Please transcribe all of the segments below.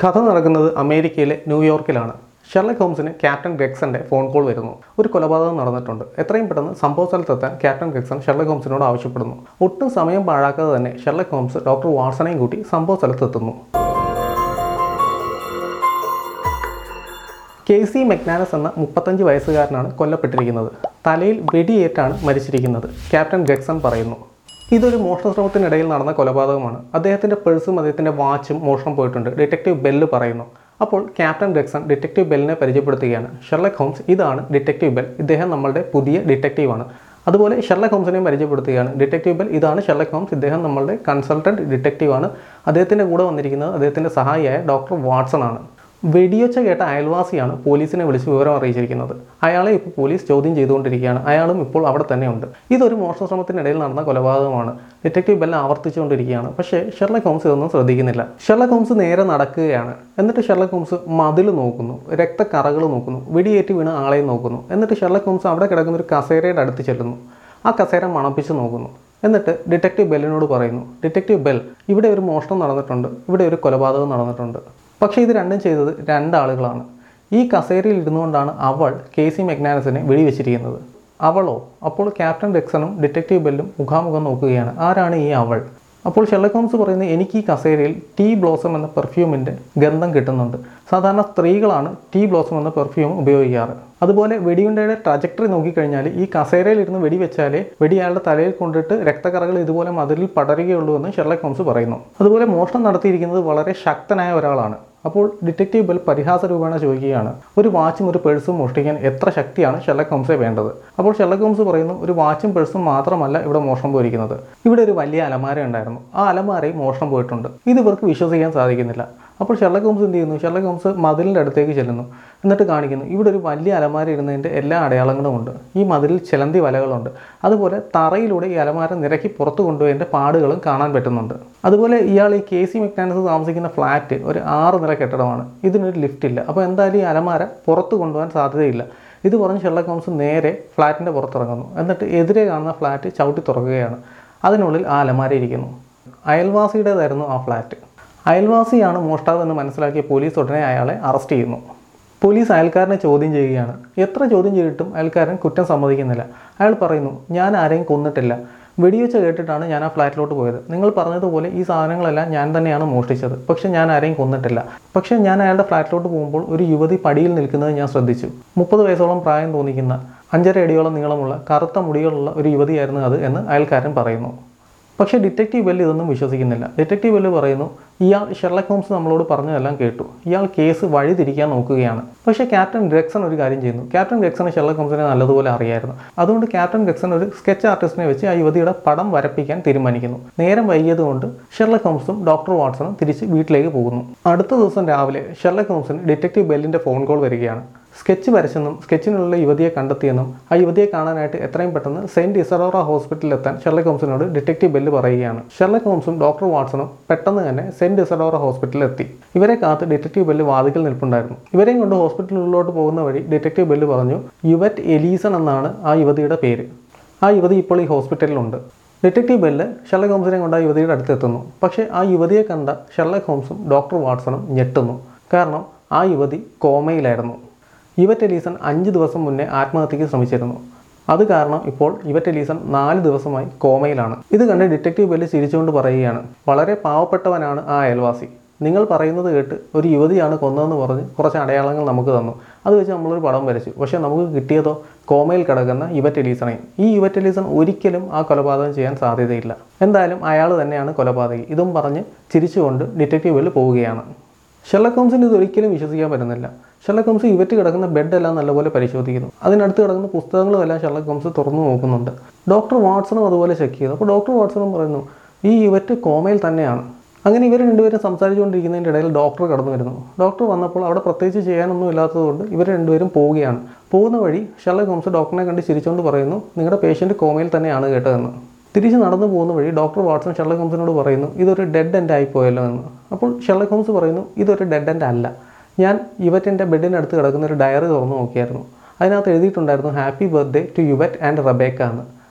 കഥ നടക്കുന്നത് അമേരിക്കയിലെ ന്യൂയോർക്കിലാണ് ഷെർലക് ഹോംസിന് ക്യാപ്റ്റൻ ഗ്രെക്സന്റെ ഫോൺ കോൾ വരുന്നു ഒരു കൊലപാതകം നടന്നിട്ടുണ്ട് എത്രയും പെട്ടെന്ന് സംഭവ സ്ഥലത്തെത്താൻ ക്യാപ്റ്റൻ ഗ്രെക്സൺ ഷെർലക് ഹോംസിനോട് ആവശ്യപ്പെടുന്നു ഒട്ടും സമയം പാഴാക്കാതെ തന്നെ ഷെർലക് ഹോംസ് ഡോക്ടർ വാട്സണെയും കൂട്ടി സംഭവ സ്ഥലത്തെത്തുന്നു കെ സി മെക്നാനസ് എന്ന മുപ്പത്തഞ്ച് വയസ്സുകാരനാണ് കൊല്ലപ്പെട്ടിരിക്കുന്നത് തലയിൽ വെടിയേറ്റാണ് മരിച്ചിരിക്കുന്നത് ക്യാപ്റ്റൻ ഗക്സൺ പറയുന്നു ഇതൊരു മോഷണ ശ്രമത്തിനിടയിൽ നടന്ന കൊലപാതകമാണ് അദ്ദേഹത്തിൻ്റെ പേഴ്സും അദ്ദേഹത്തിൻ്റെ വാച്ചും മോഷണം പോയിട്ടുണ്ട് ഡിറ്റക്റ്റീവ് ബെല്ല് പറയുന്നു അപ്പോൾ ക്യാപ്റ്റൻ ഗക്സൺ ഡിറ്റക്റ്റീവ് ബെല്ലിനെ പരിചയപ്പെടുത്തുകയാണ് ഷെർലക് ഹോംസ് ഇതാണ് ഡിറ്റക്റ്റീവ് ബെൽ ഇദ്ദേഹം നമ്മളുടെ പുതിയ ഡിറ്റക്റ്റീവാണ് അതുപോലെ ഷെർലക് ഹോംസിനെയും പരിചയപ്പെടുത്തുകയാണ് ഡിറ്റക്റ്റീവ് ബെൽ ഇതാണ് ഷെർലക് ഹോംസ് ഇദ്ദേഹം നമ്മളുടെ കൺസൾട്ടൻറ്റ് ഡിറ്റക്റ്റീവാണ് അദ്ദേഹത്തിൻ്റെ കൂടെ വന്നിരിക്കുന്നത് അദ്ദേഹത്തിൻ്റെ സഹായിയായ ഡോക്ടർ വാട്സൺ ആണ് വെടിയൊച്ച കേട്ട അയൽവാസിയാണ് പോലീസിനെ വിളിച്ച് വിവരം അറിയിച്ചിരിക്കുന്നത് അയാളെ ഇപ്പോൾ പോലീസ് ചോദ്യം ചെയ്തുകൊണ്ടിരിക്കുകയാണ് അയാളും ഇപ്പോൾ അവിടെ തന്നെയുണ്ട് ഇതൊരു മോഷണ ശ്രമത്തിനിടയിൽ നടന്ന കൊലപാതകമാണ് ഡിറ്റക്റ്റീവ് ബെല്ല ആവർത്തിച്ചുകൊണ്ടിരിക്കുകയാണ് പക്ഷേ ഷെർലക് ഹോംസ് ഇതൊന്നും ശ്രദ്ധിക്കുന്നില്ല ഷെർലക് ഹോംസ് നേരെ നടക്കുകയാണ് എന്നിട്ട് ഷെർലക് ഹോംസ് മതിൽ നോക്കുന്നു രക്തക്കറകൾ നോക്കുന്നു വെടിയേറ്റ് വീണ് ആളെയും നോക്കുന്നു എന്നിട്ട് ഷെർലക് ഹോംസ് അവിടെ കിടക്കുന്ന ഒരു കസേരയുടെ അടുത്ത് ചെല്ലുന്നു ആ കസേര മണപ്പിച്ച് നോക്കുന്നു എന്നിട്ട് ഡിറ്റക്റ്റീവ് ബെല്ലിനോട് പറയുന്നു ഡിറ്റക്റ്റീവ് ബെൽ ഇവിടെ ഒരു മോഷണം നടന്നിട്ടുണ്ട് ഇവിടെ ഒരു കൊലപാതകം നടന്നിട്ടുണ്ട് പക്ഷേ ഇത് രണ്ടും ചെയ്തത് രണ്ടാളുകളാണ് ഈ കസേരയിൽ ഇരുന്നുകൊണ്ടാണ് അവൾ കെ സി മെഗ്നാനസിനെ വെടിവെച്ചിരിക്കുന്നത് അവളോ അപ്പോൾ ക്യാപ്റ്റൻ ഡെക്സണും ഡിറ്റക്റ്റീവ് ബെല്ലും മുഖാമുഖം നോക്കുകയാണ് ആരാണ് ഈ അവൾ അപ്പോൾ ഷെർലക് ഹോംസ് പറയുന്നത് എനിക്ക് ഈ കസേരയിൽ ടീ ബ്ലോസം എന്ന പെർഫ്യൂമിൻ്റെ ഗന്ധം കിട്ടുന്നുണ്ട് സാധാരണ സ്ത്രീകളാണ് ടീ ബ്ലോസം എന്ന പെർഫ്യൂം ഉപയോഗിക്കാറ് അതുപോലെ വെടിയുണ്ടയുടെ ട്രജക്ടറി നോക്കിക്കഴിഞ്ഞാൽ ഈ കസേരയിൽ ഇരുന്ന് വെടിവെച്ചാലേ വെടി അയാളുടെ തലയിൽ കൊണ്ടിട്ട് രക്തക്കറകൾ ഇതുപോലെ മതിലിൽ പടരുകയുള്ളൂ എന്ന് ഷെർലക് ഹോംസ് പറയുന്നു അതുപോലെ മോഷണം നടത്തിയിരിക്കുന്നത് വളരെ ശക്തനായ ഒരാളാണ് അപ്പോൾ ഡിറ്റക്റ്റീവ് ബെൽ പരിഹാസ രൂപേണ ചോദിക്കുകയാണ് ഒരു വാച്ചും ഒരു പേഴ്സും മോഷ്ടിക്കാൻ എത്ര ശക്തിയാണ് ഷെർലക് ഹോംസെ വേണ്ടത് അപ്പോൾ ഷെർലക് ഹോംസ് പറയുന്നു ഒരു വാച്ചും പേഴ്സും മാത്രമല്ല ഇവിടെ മോഷണം പോയിരിക്കുന്നത് ഇവിടെ ഒരു വലിയ അലമാര ഉണ്ടായിരുന്നു ആ അലമാരയും മോഷണം പോയിട്ടുണ്ട് ഇത് ഇവർക്ക് വിശ്വസിക്കാൻ സാധിക്കുന്നില്ല അപ്പോൾ ഷെർലക് ഹോംസ് എന്ത് ചെയ്യുന്നു ഷെർലക് ഹോംസ് മതിലിൻ്റെ അടുത്തേക്ക് ചെല്ലുന്നു എന്നിട്ട് കാണിക്കുന്നു ഇവിടെ ഒരു വലിയ അലമാര ഇരുന്നതിൻ്റെ എല്ലാ അടയാളങ്ങളും ഉണ്ട് ഈ മതിലിൽ ചിലന്തി വലകളുണ്ട് അതുപോലെ തറയിലൂടെ ഈ അലമാര നിരക്കി പുറത്തു കൊണ്ടുപോയതിൻ്റെ പാടുകളും കാണാൻ പറ്റുന്നുണ്ട് അതുപോലെ ഇയാൾ ഈ കെ സി മെക്കാനസ് താമസിക്കുന്ന ഫ്ലാറ്റ് ഒരു ആറ് നില കെട്ടിടമാണ് ഇതിനൊരു ലിഫ്റ്റ് ഇല്ല അപ്പോൾ എന്തായാലും ഈ അലമാര പുറത്ത് കൊണ്ടുപോകാൻ സാധ്യതയില്ല ഇത് പറഞ്ഞ് ഷെർലക് ഹോംസ് നേരെ ഫ്ലാറ്റിൻ്റെ പുറത്തിറങ്ങുന്നു എന്നിട്ട് എതിരെ കാണുന്ന ഫ്ലാറ്റ് ചവിട്ടി തുറക്കുകയാണ് അതിനുള്ളിൽ ആ അലമാര ഇരിക്കുന്നു അയൽവാസിയുടേതായിരുന്നു ആ ഫ്ലാറ്റ് അയൽവാസിയാണ് മോഷ്ടാവ് എന്ന് മനസ്സിലാക്കിയ പോലീസ് ഉടനെ അയാളെ അറസ്റ്റ് ചെയ്യുന്നു പോലീസ് അയൽക്കാരനെ ചോദ്യം ചെയ്യുകയാണ് എത്ര ചോദ്യം ചെയ്തിട്ടും അയൽക്കാരൻ കുറ്റം സമ്മതിക്കുന്നില്ല അയാൾ പറയുന്നു ഞാൻ ആരെയും കൊന്നിട്ടില്ല വെടിവെച്ച് കേട്ടിട്ടാണ് ഞാൻ ആ ഫ്ലാറ്റിലോട്ട് പോയത് നിങ്ങൾ പറഞ്ഞതുപോലെ ഈ സാധനങ്ങളെല്ലാം ഞാൻ തന്നെയാണ് മോഷ്ടിച്ചത് പക്ഷെ ഞാൻ ആരെയും കൊന്നിട്ടില്ല പക്ഷേ ഞാൻ അയാളുടെ ഫ്ലാറ്റിലോട്ട് പോകുമ്പോൾ ഒരു യുവതി പടിയിൽ നിൽക്കുന്നത് ഞാൻ ശ്രദ്ധിച്ചു മുപ്പത് വയസ്സോളം പ്രായം തോന്നിക്കുന്ന അഞ്ചര അടിയോളം നീളമുള്ള കറുത്ത മുടികളുള്ള ഒരു യുവതിയായിരുന്നു അത് എന്ന് അയൽക്കാരൻ പറയുന്നു പക്ഷേ ഡിറ്റക്റ്റീവ് ബെല്ല് ഇതൊന്നും വിശ്വസിക്കുന്നില്ല ഡിറ്റക്റ്റീവ് ബെല്ല് പറയുന്നു ഇയാൾ ഷെർലക് ഹോംസ് നമ്മളോട് പറഞ്ഞതെല്ലാം കേട്ടു ഇയാൾ കേസ് വഴിതിരിക്കാൻ നോക്കുകയാണ് പക്ഷേ ക്യാപ്റ്റൻ ഗ്രെക്സൺ ഒരു കാര്യം ചെയ്യുന്നു ക്യാപ്റ്റൻ ഗ്രെക്സണ് ഷെർലക് ഹോംസിനെ നല്ലതുപോലെ അറിയായിരുന്നു അതുകൊണ്ട് ക്യാപ്റ്റൻ ഗ്രെക്സൺ ഒരു സ്കെച്ച് ആർട്ടിസ്റ്റിനെ വെച്ച് ആ യുവതിയുടെ പടം വരപ്പിക്കാൻ തീരുമാനിക്കുന്നു നേരം വൈകിയതുകൊണ്ട് ഷെർലക് ഹോംസും ഡോക്ടർ വാട്സണും തിരിച്ച് വീട്ടിലേക്ക് പോകുന്നു അടുത്ത ദിവസം രാവിലെ ഷെർലക് ഹോംസിന് ഡിറ്റക്റ്റീവ് ബെല്ലിൻ്റെ ഫോൺ കോൾ വരികയാണ് സ്കെച്ച് വരച്ചെന്നും സ്കെച്ചിനുള്ള യുവതിയെ കണ്ടെത്തിയെന്നും ആ യുവതിയെ കാണാനായിട്ട് എത്രയും പെട്ടെന്ന് സെന്റ് ഇസറോറ ഹോസ്പിറ്റലിൽ എത്താൻ ഷെർലക് ഹോംസിനോട് ഡിറ്റക്റ്റീവ് ബെല്ല് പറയുകയാണ് ഷെർലക് ഹോംസും ഡോക്ടർ വാട്സണും പെട്ടെന്ന് തന്നെ സെന്റ് ഇസറോറ ഹോസ്പിറ്റലിൽ എത്തി ഇവരെ കാത്ത് ഡിറ്റക്റ്റീവ് ബെല്ല് വാതിക്കൽ നിൽപ്പുണ്ടായിരുന്നു ഇവരെയും കൊണ്ട് ഹോസ്പിറ്റലിലോട്ട് പോകുന്ന വഴി ഡിറ്റക്റ്റീവ് ബെല്ല് പറഞ്ഞു യുവറ്റ് എലീസൺ എന്നാണ് ആ യുവതിയുടെ പേര് ആ യുവതി ഇപ്പോൾ ഈ ഹോസ്പിറ്റലിലുണ്ട് ഡിറ്റക്റ്റീവ് ബെല്ല് ഷെർലക് ഹോംസിനെ കൊണ്ട് ആ യുവതിയുടെ അടുത്ത് എത്തുന്നു പക്ഷേ ആ യുവതിയെ കണ്ട ഷെർലക് ഹോംസും ഡോക്ടർ വാട്സണും ഞെട്ടുന്നു കാരണം ആ യുവതി കോമയിലായിരുന്നു ഇവറ്റ് എലീസൺ അഞ്ച് ദിവസം മുന്നേ ആത്മഹത്യക്ക് ശ്രമിച്ചിരുന്നു അത് കാരണം ഇപ്പോൾ ഇവറ്റ് എലീസൺ നാല് ദിവസമായി കോമയിലാണ് ഇത് കണ്ട് ഡിറ്റക്റ്റീവ് ബെല്ല് ചിരിച്ചുകൊണ്ട് പറയുകയാണ് വളരെ പാവപ്പെട്ടവനാണ് ആ അയൽവാസി നിങ്ങൾ പറയുന്നത് കേട്ട് ഒരു യുവതിയാണ് കൊന്നതെന്ന് പറഞ്ഞ് കുറച്ച് അടയാളങ്ങൾ നമുക്ക് തന്നു അത് വെച്ച് നമ്മളൊരു പടം വരച്ചു പക്ഷേ നമുക്ക് കിട്ടിയതോ കോമയിൽ കിടക്കുന്ന ഇവറ്റ് എലീസണെ ഈ ഇവറ്റ് എലീസൺ ഒരിക്കലും ആ കൊലപാതകം ചെയ്യാൻ സാധ്യതയില്ല എന്തായാലും അയാൾ തന്നെയാണ് കൊലപാതകി ഇതും പറഞ്ഞ് ചിരിച്ചുകൊണ്ട് ഡിറ്റക്റ്റീവ് ബെല്ല് പോവുകയാണ് ഷെർലക് ഹോംസിന് ഇത് ഒരിക്കലും വിശ്വസിക്കാൻ പറ്റുന്നില്ല ഷെർലക് ഹോംസ് ഇവറ്റ് കിടക്കുന്ന ബെഡെല്ലാം നല്ലപോലെ പരിശോധിക്കുന്നു അതിനടുത്ത് കിടക്കുന്ന പുസ്തകങ്ങളും എല്ലാം ഷെർലക് ഹോംസ് തുറന്നു നോക്കുന്നുണ്ട് ഡോക്ടർ വാട്സണും അതുപോലെ ചെക്ക് ചെയ്തു അപ്പോൾ ഡോക്ടർ വാട്സണും പറയുന്നു ഈ ഇവറ്റ് കോമയിൽ തന്നെയാണ് അങ്ങനെ ഇവർ രണ്ടുപേരും സംസാരിച്ചുകൊണ്ടിരിക്കുന്നതിൻ്റെ ഇടയിൽ ഡോക്ടർ കടന്നു വരുന്നു ഡോക്ടർ വന്നപ്പോൾ അവിടെ പ്രത്യേകിച്ച് ചെയ്യാനൊന്നും ഇല്ലാത്തതുകൊണ്ട് ഇവർ രണ്ടുപേരും പോവുകയാണ് പോകുന്ന വഴി ഷെർലക് ഹോംസ് ഡോക്ടറിനെ കണ്ട് ചിരിച്ചുകൊണ്ട് പറയുന്നു നിങ്ങളുടെ പേഷ്യൻറ്റ് കോമയിൽ തന്നെയാണ് കേട്ടതെന്ന് തിരിച്ച് നടന്നു പോകുന്ന വഴി ഡോക്ടർ വാട്സൺ ഷെർലക് ഹോംസിനോട് പറയുന്നു ഇതൊരു ഡെഡ് എൻഡ് ആയിപ്പോയല്ലോ എന്ന് അപ്പോൾ ഷെർലക് ഹോംസ് പറയുന്നു ഇതൊരു ഡെഡ് എൻഡ് അല്ല ഞാൻ യുവറ്റിൻ്റെ ബെഡിനടുത്ത് കിടക്കുന്ന ഒരു ഡയറി തുറന്നു നോക്കിയായിരുന്നു അതിനകത്ത് എഴുതിയിട്ടുണ്ടായിരുന്നു happy birthday to Yvette and Rebecca എന്ന്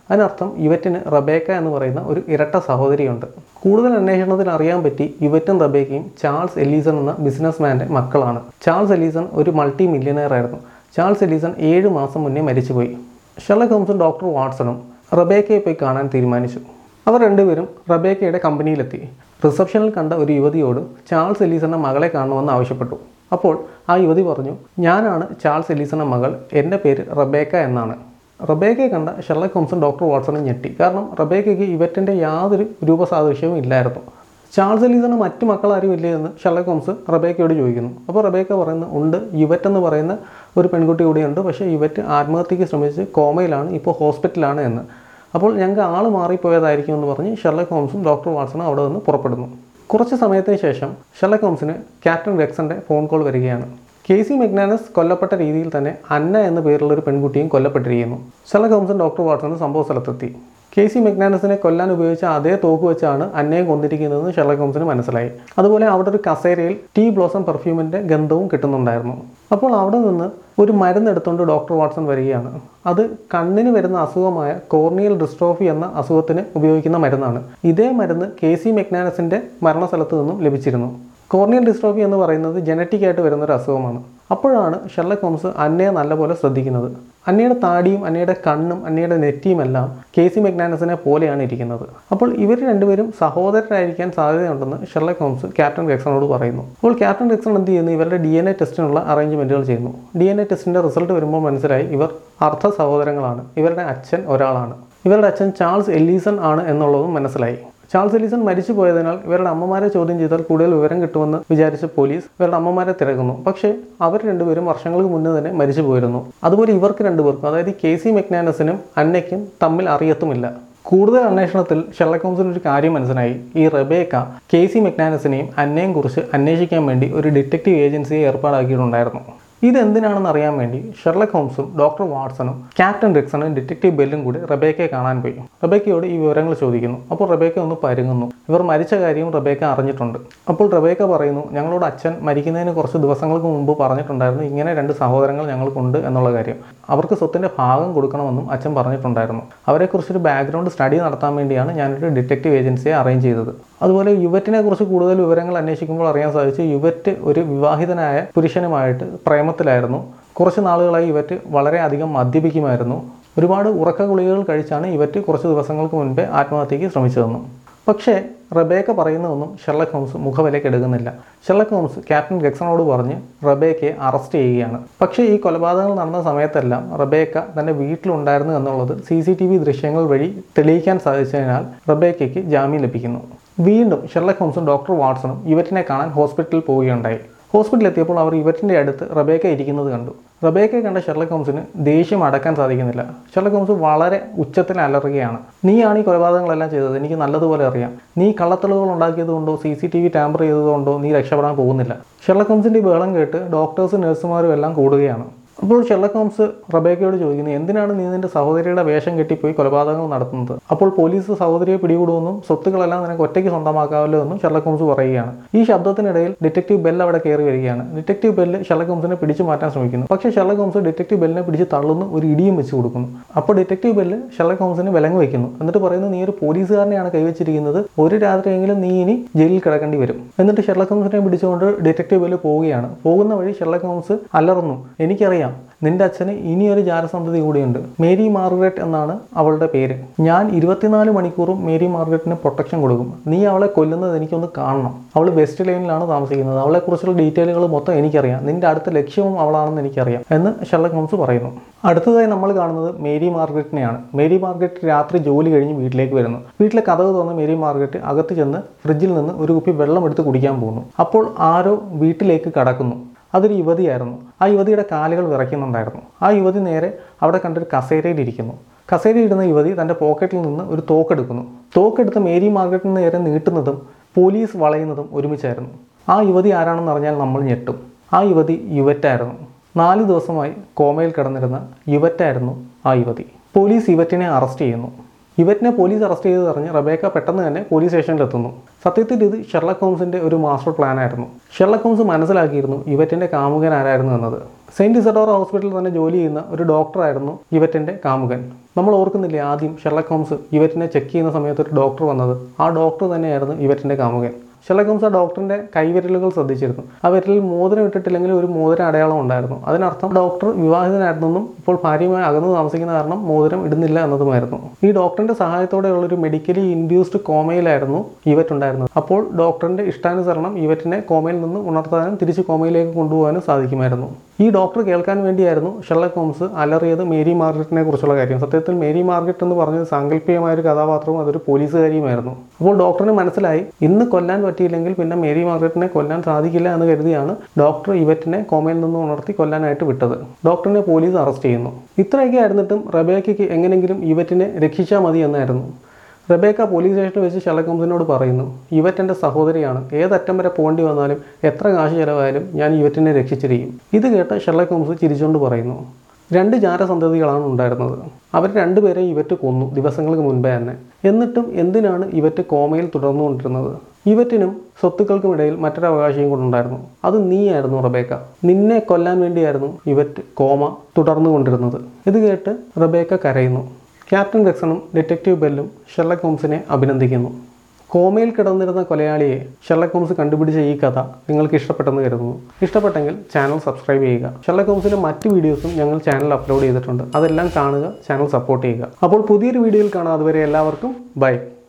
അതിനർത്ഥം യുവറ്റിന് റബേക്ക എന്ന് പറയുന്ന ഒരു ഇരട്ട സഹോദരിയുണ്ട് കൂടുതൽ അന്വേഷണത്തിൽ അറിയാൻ പറ്റി യുവറ്റും റബേക്കയും ചാൾസ് എലീസൺ എന്ന ബിസിനസ്മാൻ്റെ മക്കളാണ് ചാൾസ് എലീസൺ ഒരു മൾട്ടി മില്യനെയർ ആയിരുന്നു ചാൾസ് എലീസൺ ഏഴ് മാസം മുന്നേ മരിച്ചുപോയി ഷെർലക് ഹോംസും ഡോക്ടർ വാട്സണും റബേക്കയെ പോയി കാണാൻ തീരുമാനിച്ചു അവർ രണ്ടുപേരും റബേക്കയുടെ കമ്പനിയിലെത്തി റിസപ്ഷനിൽ കണ്ട ഒരു യുവതിയോട് ചാൾസ് എലീസന്റെ മകളെ കാണണമെന്ന് ആവശ്യപ്പെട്ടു അപ്പോൾ ആ യുവതി പറഞ്ഞു ഞാനാണ് ചാൾസ് എലീസന്റെ മകൾ എൻ്റെ പേര് റബേക്ക എന്നാണ് റബേക്കയെ കണ്ട ഷെർലക് ഹോംസും ഡോക്ടർ വാട്സണും ഞെട്ടി കാരണം റബേക്കയ്ക്ക് ഇവറ്റിൻ്റെ യാതൊരു രൂപസാദൃശ്യവും ഇല്ലായിരുന്നു ചാൾസ് എലീസന് മറ്റു മക്കളാരും ഇല്ലേ എന്ന് ഷെർലക് ഹോംസ് റബേക്കയോട് ചോദിക്കുന്നു അപ്പോൾ റബേക്ക പറയുന്നു ഉണ്ട് യുവറ്റ് എന്ന് പറയുന്ന ഒരു പെൺകുട്ടി കൂടിയുണ്ട് പക്ഷേ യുവറ്റ് ആത്മഹത്യക്ക് ശ്രമിച്ച് കോമയിലാണ് ഇപ്പോൾ ഹോസ്പിറ്റലാണ് എന്ന് അപ്പോൾ ഞങ്ങൾക്ക് ആൾ മാറിപ്പോയതായിരിക്കും എന്ന് പറഞ്ഞ് ഷെർലക് ഹോംസും ഡോക്ടർ വാട്സണും അവിടെ നിന്ന് പുറപ്പെടുന്നു കുറച്ച് സമയത്തിന് ശേഷം ഷെർലക് ഹോംസിന് ക്യാപ്റ്റൻ റെക്സന്റെ ഫോൺ കോൾ വരികയാണ് കെ സി മെഗ്നാനസ് കൊല്ലപ്പെട്ട രീതിയിൽ തന്നെ അന്ന എന്ന പേരുള്ള ഒരു പെൺകുട്ടിയും കൊല്ലപ്പെട്ടിരിക്കുന്നു ഷെർലക് ഹോംസും ഡോക്ടർ വാട്സണും സംഭവ സ്ഥലത്തെത്തി കെ സി മെഗ്നാനസിനെ കൊല്ലാൻ ഉപയോഗിച്ച അതേ തോക്ക് വെച്ചാണ് അന്നയെ കൊന്നിരിക്കുന്നതെന്ന് ഷെർലക് ഹോംസിന് മനസ്സിലായി അതുപോലെ അവിടെ ഒരു കസേരയിൽ ടീ ബ്ലോസം പെർഫ്യൂമിന്റെ ഗന്ധവും കിട്ടുന്നുണ്ടായിരുന്നു അപ്പോൾ അവിടെ നിന്ന് ഒരു മരുന്ന് എടുത്തുകൊണ്ട് ഡോക്ടർ വാട്സൺ വരികയാണ് അത് കണ്ണിന് വരുന്ന അസുഖമായ കോർണിയൽ ഡിസ്ട്രോഫി എന്ന അസുഖത്തിന് ഉപയോഗിക്കുന്ന മരുന്നാണ് ഇതേ മരുന്ന് കെ സി മെഗ്നാനസിന്റെ മരണസ്ഥലത്ത് നിന്നും ലഭിച്ചിരുന്നു കോർണിയൽ ഡിസ്ട്രോഫി എന്ന് പറയുന്നത് ജനറ്റിക് ആയിട്ട് വരുന്ന ഒരു അസുഖമാണ് അപ്പോഴാണ് ഷെർലക് ഹോംസ് അന്നയെ നല്ലപോലെ ശ്രദ്ധിക്കുന്നത് അന്നയുടെ താടിയും അന്നയുടെ കണ്ണും അന്നയുടെ നെറ്റിയും എല്ലാം കെ സി മെഗ്നാനസിനെ പോലെയാണ് ഇരിക്കുന്നത് അപ്പോൾ ഇവർ രണ്ടുപേരും സഹോദരരായിരിക്കാൻ സാധ്യതയുണ്ടെന്ന് ഷെർലക് ഹോംസ് ക്യാപ്റ്റൻ റെക്സണോട് പറയുന്നു അപ്പോൾ ക്യാപ്റ്റൻ റെക്സൺ എന്ത് ചെയ്യുന്നു ഇവരുടെ ഡി എൻ എ ടെസ്റ്റിനുള്ള അറേഞ്ച്മെൻറ്റുകൾ ചെയ്യുന്നു ഡി എൻ എ ടെസ്റ്റിൻ്റെ റിസൾട്ട് വരുമ്പോൾ മനസ്സിലായി ഇവർ അർദ്ധ സഹോദരങ്ങളാണ് ഇവരുടെ അച്ഛൻ ഒരാളാണ് ഇവരുടെ അച്ഛൻ ചാൾസ് എല്ലീസൺ ആണ് എന്നുള്ളതും മനസ്സിലായി ചാൾസ് എലീസൺ മരിച്ചു പോയതിനാൽ ഇവരുടെ അമ്മമാരെ ചോദ്യം ചെയ്താൽ കൂടുതൽ വിവരം കിട്ടുമെന്ന് വിചാരിച്ച പോലീസ് ഇവരുടെ അമ്മമാരെ തിരക്കുന്നു പക്ഷേ അവർ രണ്ടുപേരും വർഷങ്ങൾക്ക് മുന്നേ തന്നെ മരിച്ചു പോയിരുന്നു അതുപോലെ ഇവർക്ക് രണ്ടുപേർക്കും അതായത് കെ സി മെക്നാനസിനും അന്നയ്ക്കും തമ്മിൽ അറിയത്തുമില്ല കൂടുതൽ അന്വേഷണത്തിൽ ഷെർലക് ഹോംസിന് ഒരു കാര്യം മനസ്സിലായി ഈ റബേക്ക കെ സി മെക്നാനസിനെയും അന്നയും കുറിച്ച് അന്വേഷിക്കാൻ വേണ്ടി ഒരു ഡിറ്റക്റ്റീവ് ഏജൻസിയെ ഏർപ്പാടാക്കിയിട്ടുണ്ടായിരുന്നു ഇതെന്തിനാണെന്ന് അറിയാൻ വേണ്ടി ഷെർലക് ഹോംസും ഡോക്ടർ വാട്സണും ക്യാപ്റ്റൻ റിക്സണും ഡിറ്റക്റ്റീവ് ബെല്ലും കൂടി റബേക്കയെ കാണാൻ പോയി റബേക്കയോട് ഈ വിവരങ്ങൾ ചോദിക്കുന്നു അപ്പോൾ റബേക്ക ഒന്ന് പരുങ്ങുന്നു ഇവർ മരിച്ച കാര്യവും റബേക്ക അറിഞ്ഞിട്ടുണ്ട് അപ്പോൾ റബേക്ക പറയുന്നു ഞങ്ങളോട് അച്ഛൻ മരിക്കുന്നതിന് കുറച്ച് ദിവസങ്ങൾക്ക് മുമ്പ് പറഞ്ഞിട്ടുണ്ടായിരുന്നു ഇങ്ങനെ രണ്ട് സഹോദരങ്ങൾ ഞങ്ങൾക്കുണ്ട് എന്നുള്ള കാര്യം അവർക്ക് സ്വത്തിൻ്റെ ഭാഗം കൊടുക്കണമെന്നും അച്ഛൻ പറഞ്ഞിട്ടുണ്ടായിരുന്നു അവരെക്കുറിച്ചൊരു ബാക്ക്ഗ്രൗണ്ട് സ്റ്റഡി നടത്താൻ വേണ്ടിയാണ് ഞാനൊരു ഡിറ്റക്റ്റീവ് ഏജൻസിയെ അറേഞ്ച് ചെയ്തത് അതുപോലെ യുവറ്റിനെ കുറിച്ച് കൂടുതൽ വിവരങ്ങൾ അന്വേഷിക്കുമ്പോൾ അറിയാൻ സാധിച്ചു യുവറ്റ് ഒരു വിവാഹിതനായ പുരുഷനുമായിട്ട് പ്രേമത്തിലായിരുന്നു കുറച്ച് നാളുകളായി ഇവറ്റ് വളരെയധികം മദ്യപിക്കുമായിരുന്നു ഒരുപാട് ഉറക്ക ഗുളികകൾ കഴിച്ചാണ് ഇവറ്റ് കുറച്ച് ദിവസങ്ങൾക്ക് മുൻപേ ആത്മഹത്യക്ക് ശ്രമിച്ചതെന്നും പക്ഷേ റബേക്ക പറയുന്നതൊന്നും ഷെർലക് ഹോംസ് മുഖവിലേക്ക് എടുക്കുന്നില്ല ഷെർലക് ഹോംസ് ക്യാപ്റ്റൻ ഗെക്സണോട് പറഞ്ഞ് റബേക്കയെ അറസ്റ്റ് ചെയ്യുകയാണ് പക്ഷേ ഈ കൊലപാതകങ്ങൾ നടന്ന സമയത്തെല്ലാം റബേക്ക തൻ്റെ വീട്ടിലുണ്ടായിരുന്നു എന്നുള്ളത് സി സി ടി വി ദൃശ്യങ്ങൾ വഴി തെളിയിക്കാൻ സാധിച്ചതിനാൽ റബേക്കയ്ക്ക് ജാമ്യം ലഭിക്കുന്നു വീണ്ടും ഷെർലക് ഹോംസും ഡോക്ടർ വാട്സണും ഇവറ്റിനെ കാണാൻ ഹോസ്പിറ്റലിൽ പോവുകയുണ്ടായി ഹോസ്പിറ്റലിൽ എത്തിയപ്പോൾ അവർ ഇവറ്റിൻ്റെ അടുത്ത് റബേക്ക ഇരിക്കുന്നത് കണ്ടു റബേക്കയെ കണ്ട ഷെർലക് ഹോംസിന് ദേഷ്യം അടക്കാൻ സാധിക്കുന്നില്ല ഷെർലക് ഹോംസ് വളരെ ഉച്ചത്തിൽ അലറുകയാണ് നീയാണ് ഈ കൊലപാതകങ്ങളെല്ലാം ചെയ്തത് എനിക്ക് നല്ലതുപോലെ അറിയാം നീ കള്ളത്തെളിവുകൾ ഉണ്ടാക്കിയതുകൊണ്ടോ C C T V tamper ചെയ്തതുകൊണ്ടോ നീ രക്ഷപ്പെടാൻ പോകുന്നില്ല ഷെർലക് ഹോംസിൻ്റെ ഈ ബഹളം കേട്ട് ഡോക്ടേഴ്സും നഴ്സുമാരും എല്ലാം കൂടുകയാണ് അപ്പോൾ ഷെർലക് ഹോംസ് റബേക്കയോട് ചോദിക്കുന്നു എന്തിനാണ് നീ നിന്റെ സഹോദരിയുടെ വേഷം കെട്ടിപ്പോയി കൊലപാതകങ്ങൾ നടത്തുന്നത് അപ്പോൾ പോലീസ് സഹോദരിയെ പിടികൂടുമെന്നും സ്വത്തുക്കളെല്ലാം നിനക്ക് ഒറ്റയ്ക്ക് സ്വന്തമാക്കാമല്ലോ എന്നും ഷെർലക് ഹോംസ് പറയുകയാണ് ഈ ശബ്ദത്തിനിടയിൽ ഡിറ്റക്റ്റീവ് ബെൽ അവിടെ കയറി വരികയാണ് ഡിറ്റക്റ്റീവ് ബെല്ല് ഷെർലക് ഹോംസിനെ പിടിച്ചു മാറ്റാൻ ശ്രമിക്കുന്നു പക്ഷേ ഷെർലക് ഹോംസ് ഡിറ്റക്റ്റീവ് ബെല്ലിനെ പിടിച്ച് തള്ളുന്നു ഒരു ഇടിയും വെച്ച് കൊടുക്കുന്നു അപ്പോൾ ഡിറ്റക്റ്റീവ് ബെല്ല് ഷെർലക് ഹോംസിന് വിലങ്ങ് വെക്കുന്നു എന്നിട്ട് പറയുന്നു നീ ഒരു പോലീസുകാരനെയാണ് കൈവച്ചിരിക്കുന്നത് ഒരു രാത്രിയെങ്കിലും നീ ഇനി ജയിലിൽ കിടക്കേണ്ടി വരും എന്നിട്ട് ഷെർലക് ഹോംസിനെ പിടിച്ചുകൊണ്ട് ഡിറ്റക്റ്റീവ് ബെല്ല് പോവുകയാണ് പോകുന്ന വഴി ഷെർലക് ഹോംസ് അലറുന്നു എനിക്കറിയാം നിന്റെ അച്ഛന് ഇനിയൊരു ജാരസന്തതി കൂടിയുണ്ട് മേരി മാർഗരറ്റ് എന്നാണ് അവളുടെ പേര് ഞാൻ ഇരുപത്തിനാല് മണിക്കൂറും മേരി മാർഗരറ്റിന് പ്രൊട്ടക്ഷൻ കൊടുക്കും നീ അവളെ കൊല്ലുന്നത് എനിക്കൊന്ന് കാണണം അവൾ വെസ്റ്റ് ലൈനിലാണ് താമസിക്കുന്നത് അവളെക്കുറിച്ചുള്ള ഡീറ്റെയിലുകൾ മൊത്തം എനിക്കറിയാം നിന്റെ അടുത്ത ലക്ഷ്യവും അവളാണെന്ന് എനിക്കറിയാം എന്ന് ഷെർലക് ഹോംസ് പറയുന്നു അടുത്തതായി നമ്മൾ കാണുന്നത് മേരി മാർഗരറ്റിനെയാണ് മേരി മാർഗരറ്റ് രാത്രി ജോലി കഴിഞ്ഞ് വീട്ടിലേക്ക് വരുന്നു വീട്ടിലെ കഥക് തുറന്ന് മേരി മാർഗരറ്റ് അകത്ത് ചെന്ന് ഫ്രിഡ്ജിൽ നിന്ന് ഒരു കുപ്പി വെള്ളം എടുത്ത് കുടിക്കാൻ പോകുന്നു അപ്പോൾ ആരോ വീട്ടിലേക്ക് കടക്കുന്നു അതൊരു യുവതിയായിരുന്നു ആ യുവതിയുടെ കാലുകൾ വിറയ്ക്കുന്നുണ്ടായിരുന്നു ആ യുവതി നേരെ അവിടെ കണ്ടൊരു കസേരയിൽ ഇരിക്കുന്നു കസേരയിടുന്ന യുവതി തൻ്റെ പോക്കറ്റിൽ നിന്ന് ഒരു തോക്കെടുക്കുന്നു തോക്കെടുത്ത് മേരി മാർഗരറ്റിന് നേരെ നീട്ടുന്നതും പോലീസ് വളയുന്നതും ഒരുമിച്ചായിരുന്നു ആ യുവതി ആരാണെന്ന് അറിഞ്ഞാൽ നമ്മൾ ഞെട്ടും ആ യുവതി യുവറ്റായിരുന്നു നാല് ദിവസമായി കോമയിൽ കിടന്നിരുന്ന യുവറ്റായിരുന്നു ആ യുവതി പോലീസ് യുവറ്റിനെ അറസ്റ്റ് ചെയ്യുന്നു ഇവറ്റിനെ പോലീസ് അറസ്റ്റ് ചെയ്ത് അറിഞ്ഞ് റബേക്ക പെട്ടെന്ന് തന്നെ പോലീസ് സ്റ്റേഷനിൽ എത്തുന്നു സത്യത്തിൽ ഇത് ഷെർലക് ഹോംസിന്റെ ഒരു മാസ്റ്റർ പ്ലാൻ ആയിരുന്നു ഷെർലക് ഹോംസ് മനസ്സിലാക്കിയിരുന്നു ഇവറ്റിന്റെ കാമുകൻ ആരായിരുന്നു എന്നത് സെയിൻറ്റ് ഇസഡോറ ഹോസ്പിറ്റലിൽ തന്നെ ജോലി ചെയ്യുന്ന ഒരു ഡോക്ടറായിരുന്നു ഇവറ്റിൻ്റെ കാമുകൻ നമ്മൾ ഓർക്കുന്നില്ലേ ആദ്യം ഷെർലക് ഹോംസ് ഇവറ്റിനെ ചെക്ക് ചെയ്യുന്ന സമയത്ത് ഒരു ഡോക്ടർ വന്നത് ആ ഡോക്ടർ തന്നെയായിരുന്നു ഇവറ്റിൻ്റെ കാമുകൻ ഷെർലക് ഹോംസ് ആ ഡോക്ടറിന്റെ കൈവിരലുകൾ ശ്രദ്ധിച്ചിരുന്നു ആ വിരലിൽ മോതിരം ഇട്ടിട്ടില്ലെങ്കിൽ ഒരു മോതിര അടയാളം ഉണ്ടായിരുന്നു അതിനർത്ഥം ഡോക്ടർ വിവാഹിതനായിരുന്നെന്നും ഇപ്പോൾ ഭാര്യയുമായി അകന്നു താമസിക്കുന്ന കാരണം മോതിരം ഇടുന്നില്ല എന്നതുമായിരുന്നു ഈ ഡോക്ടറിന്റെ സഹായത്തോടെയുള്ള ഒരു മെഡിക്കലി ഇൻഡ്യൂസ്ഡ് കോമയിലായിരുന്നു ഇവറ്റ് ഉണ്ടായിരുന്നത് അപ്പോൾ ഡോക്ടറിന്റെ ഇഷ്ടാനുസരണം ഇവറ്റിനെ കോമയിൽ നിന്ന് ഉണർത്താനും തിരിച്ച് കോമയിലേക്ക് കൊണ്ടുപോകാനും സാധിക്കുമായിരുന്നു ഈ ഡോക്ടർ കേൾക്കാൻ വേണ്ടിയായിരുന്നു ഷെർലക് ഹോംസ് അലറിയത് മേരി മാർഗരറ്റിനെ കുറിച്ചുള്ള കാര്യം സത്യത്തിൽ മേരി മാർഗരറ്റ് എന്ന് പറഞ്ഞത് സാങ്കല്പികമായ ഒരു കഥാപാത്രവും അതൊരു പോലീസുകാരിയുമായിരുന്നു അപ്പോൾ ഡോക്ടറിന് മനസ്സിലായി ഇന്ന് കൊല്ലാൻ പറ്റിയില്ലെങ്കിൽ പിന്നെ മേരി മാർഗരറ്റിനെ കൊല്ലാൻ സാധിക്കില്ല എന്ന് കരുതിയാണ് ഡോക്ടർ ഇവറ്റിനെ കോമയിൽ നിന്ന് ഉണർത്തി കൊല്ലാനായിട്ട് വിട്ടത് ഡോക്ടറിനെ പോലീസ് അറസ്റ്റ് ചെയ്യുന്നു ഇത്രയൊക്കെ ആയിരുന്നിട്ടും റബേക്കയ്ക്ക് എങ്ങനെങ്കിലും ഇവറ്റിനെ രക്ഷിച്ചാൽ മതി എന്നായിരുന്നു റബേക്ക പോലീസ് സ്റ്റേഷനിൽ വെച്ച് ഷെർലക് ഹോംസിനോട് പറയുന്നു ഇവറ്റ് എൻ്റെ സഹോദരിയാണ് ഏതറ്റം വരെ പോകേണ്ടി വന്നാലും എത്ര കാശ് ചിലവായാലും ഞാൻ ഇവറ്റിനെ രക്ഷിച്ചിരിക്കും ഇത് കേട്ട് ഷെർലക് ഹോംസ് ചിരിച്ചുകൊണ്ട് പറയുന്നു രണ്ട് ജാരസന്തതികളാണ് ഉണ്ടായിരുന്നത് അവർ രണ്ടുപേരെ ഇവറ്റ് കൊന്നു ദിവസങ്ങൾക്ക് മുൻപേ തന്നെ എന്നിട്ടും എന്തിനാണ് ഇവറ്റ് കോമയിൽ തുടർന്നുകൊണ്ടിരുന്നത് ഇവറ്റിനും സ്വത്തുക്കൾക്കുമിടയിൽ മറ്റൊരു അവകാശിയും കൊണ്ടുണ്ടായിരുന്നു അത് നീയായിരുന്നു റബേക്ക നിന്നെ കൊല്ലാൻ വേണ്ടിയായിരുന്നു ഇവറ്റ് കോമ തുടർന്നുകൊണ്ടിരുന്നത് ഇത് കേട്ട് റബേക്ക കരയുന്നു ക്യാപ്റ്റൻ ഗക്സണും ഡിറ്റക്റ്റീവ് ബെല്ലും ഷെർലക് ഹോംസിനെ അഭിനന്ദിക്കുന്നു കോമയിൽ കിടന്നിരുന്ന കൊലയാളിയെ ഷെർലക് ഹോംസ് കണ്ടുപിടിച്ച ഈ കഥ നിങ്ങൾക്ക് ഇഷ്ടപ്പെട്ടെന്ന് കരുതുന്നു ഇഷ്ടപ്പെട്ടെങ്കിൽ ചാനൽ സബ്സ്ക്രൈബ് ചെയ്യുക ഷെർലക് ഹോംസിലെ മറ്റ് വീഡിയോസും ഞങ്ങൾ ചാനൽ അപ്ലോഡ് ചെയ്തിട്ടുണ്ട് അതെല്ലാം കാണുക ചാനൽ സപ്പോർട്ട് ചെയ്യുക അപ്പോൾ പുതിയൊരു വീഡിയോയിൽ കാണാം അതുവരെ എല്ലാവർക്കും ബൈ